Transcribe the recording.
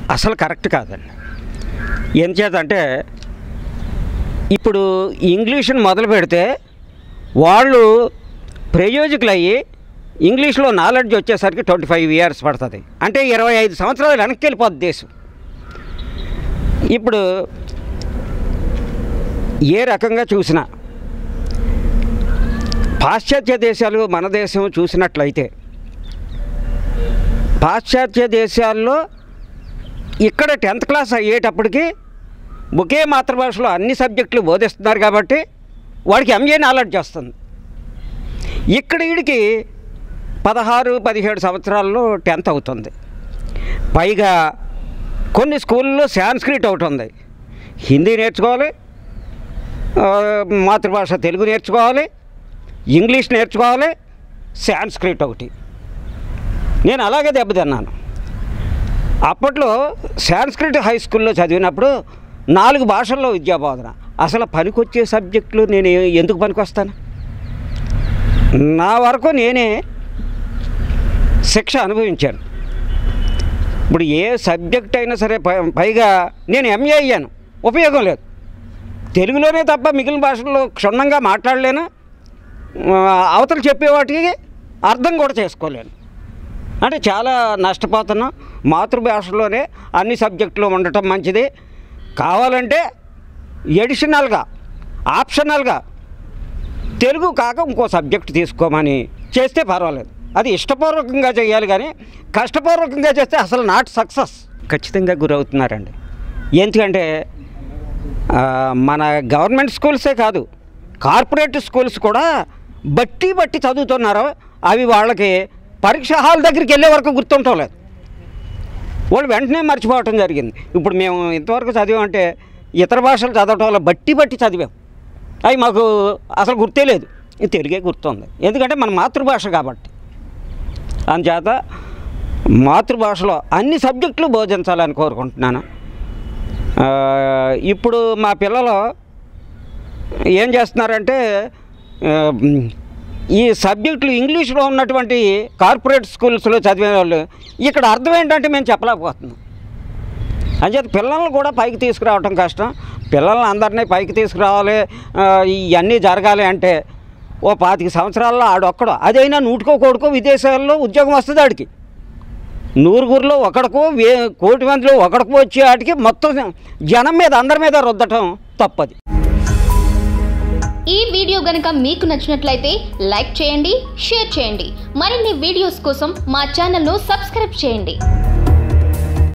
అసలు కరెక్ట్ కాదండి ఎంచేతంటే ఇప్పుడు ఇంగ్లీష్ని మొదలు పెడితే వాళ్ళు ప్రయోజకులు అయ్యి ఇంగ్లీష్లో నాలెడ్జ్ వచ్చేసరికి ట్వంటీ ఫైవ్ ఇయర్స్ పడుతుంది అంటే ఇరవై ఐదు సంవత్సరాలు వెనక్కి వెళ్ళిపోద్ది దేశం ఇప్పుడు ఏ రకంగా చూసినా పాశ్చాత్య దేశాలు మన దేశం చూసినట్లయితే పాశ్చాత్య దేశాల్లో ఇక్కడ టెన్త్ క్లాస్ అయ్యేటప్పటికి ఒకే మాతృభాషలో అన్ని సబ్జెక్టులు బోధిస్తున్నారు కాబట్టి వాడికి ఎంఏ నాలెడ్జ్ వస్తుంది ఇక్కడ వీడికి పదహారు పదిహేడు సంవత్సరాల్లో టెన్త్ అవుతుంది పైగా కొన్ని స్కూల్లో సాంస్క్రిట్ ఒకటి ఉంది హిందీ నేర్చుకోవాలి ఆ, మాతృభాష తెలుగు నేర్చుకోవాలి ఇంగ్లీష్ నేర్చుకోవాలి సాంస్క్రిట్ ఒకటి నేను అలాగే దెబ్బతిన్నాను అప్పట్లో సాంస్క్రిట్ హై స్కూల్లో చదివినప్పుడు నాలుగు భాషల్లో విద్యాబోధన అసలు పనికొచ్చే సబ్జెక్టులు నేను ఏ- ఎందుకు పనికొస్తాను నా వరకు నేనే శిక్ష అనుభవించాను ఇప్పుడు ఏ సబ్జెక్ట్ అయినా సరే పై- పైగా నేను ఎంఏ అయ్యాను ఉపయోగం లేదు తెలుగులోనే తప్ప మిగిలిన భాషల్లో క్షుణ్ణంగా మాట్లాడలేను ఆ, అవతలు చెప్పేవాటికి అర్థం కూడా చేసుకోలేను అంటే చాలా నష్టపోతున్నాం మాతృభాషలోనే అన్ని సబ్జెక్టులు ఉండటం మంచిది కావాలంటే ఎడిషనల్గా ఆప్షనల్గా తెలుగు కాక ఇంకో సబ్జెక్ట్ తీసుకోమని చేస్తే పర్వాలేదు అది ఇష్టపూర్వకంగా చేయాలి కానీ కష్టపూర్వకంగా చేస్తే అసలు నాట్ సక్సెస్ ఖచ్చితంగా గురవుతున్నారండి ఎందుకంటే ఆ, మన గవర్నమెంట్ స్కూల్సే కాదు కార్పొరేట్ స్కూల్స్ కూడా బట్టి బట్టి చదువుతున్నారు అవి వాళ్ళకి పరీక్ష హాల్ దగ్గరికి వెళ్ళే వరకు గుర్తుండటం లేదు వాళ్ళు వెంటనే మర్చిపోవటం జరిగింది ఇప్పుడు మేము ఇంతవరకు చదివామంటే ఇతర భాషలు చదవటం వల్ల బట్టి బట్టి చదివాం అవి మాకు అసలు గుర్తే లేదు ఇది తెలుగే గుర్తుంది ఎందుకంటే మన మాతృభాష కాబట్టి అందుచేత మాతృభాషలో అన్ని సబ్జెక్టులు బోధించాలని కోరుకుంటున్నాను ఆ, ఇప్పుడు మా పిల్లలు ఏం చేస్తున్నారంటే ఆ, ఈ సబ్జెక్టులు ఇంగ్లీష్లో ఉన్నటువంటి కార్పొరేట్ స్కూల్స్లో చదివే వాళ్ళు ఇక్కడ అర్థం ఏంటంటే మేము చెప్పలేకపోతున్నాం అంచేత పిల్లల్ని కూడా పైకి తీసుకురావటం కష్టం పిల్లల్ని అందరినీ పైకి తీసుకురావాలి ఆ, ఇవన్నీ జరగాలి అంటే ఓ పాతిక సంవత్సరాల్లో ఆడొక్కడో అదైనా నూటికో కోడుకో విదేశాల్లో ఉద్యోగం వస్తుంది ఆడికి నూరుగురిలో ఒకడికో వే కోటి మందిలో ఒకడికో వచ్చే వాటికి మొత్తం జనం మీద అందరి మీద రుద్దటం తప్పది ఈ వీడియో గనుక మీకు నచ్చినట్లయితే లైక్ చేయండి షేర్ చేయండి మరిన్ని వీడియోస్ కోసం మా ఛానల్ను సబ్స్క్రైబ్ చేయండి